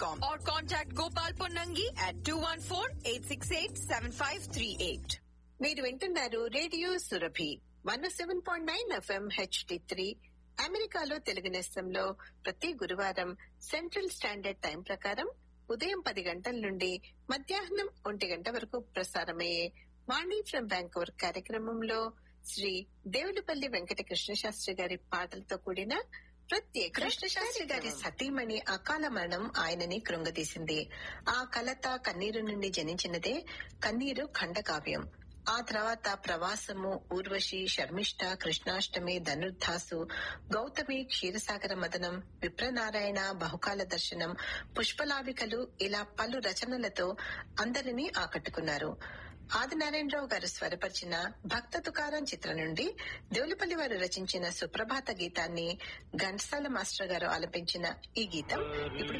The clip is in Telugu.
com or contact Gopal Ponnangi at 214-868-7538. మీరు వింటున్నారు radio Surabhi one seven point nine FM HD three అమెరికాలో తెలుగు నేస్తంలో ప్రతి గురువారం సెంట్రల్ స్టాండర్డ్ టైం ప్రకారం ఉదయం పది గంటల నుండి మధ్యాహ్నం ఒంటి గంట వరకు ప్రసారమయ్యే వాణి ఫ్రం బ్యాంకోర్ కార్యక్రమంలో శ్రీ దేవులపల్లి వెంకట కృష్ణ శాస్త్రి గారి పాటలతో కూడిన ప్రత్యేక కృష్ణ శాస్త్రి గారి సతీమణి అకాల మరణం ఆయనని కృంగతీసింది ఆ కలత కన్నీరు నుండి జనించినదే కన్నీరు ఖండకావ్యం ఆ తర్వాత ప్రవాసము ఊర్వశి శర్మిష్ఠ కృష్ణాష్టమి ధనుర్ధాసు గౌతమి క్షీరసాగర మదనం విప్రనారాయణ బహుకాల దర్శనం పుష్పలావికలు ఇలా పలు రచనలతో అందరినీ ఆకట్టుకున్నారు ఆదినారాయణరావు గారు స్వరపరిచిన భక్త తుకారం చిత్రం నుండి దేవులపల్లి వారు రచించిన సుప్రభాత గీతాన్ని ఘంటసాల మాస్టర్ గారు ఆలపించిన ఈ గీతం ఇప్పుడు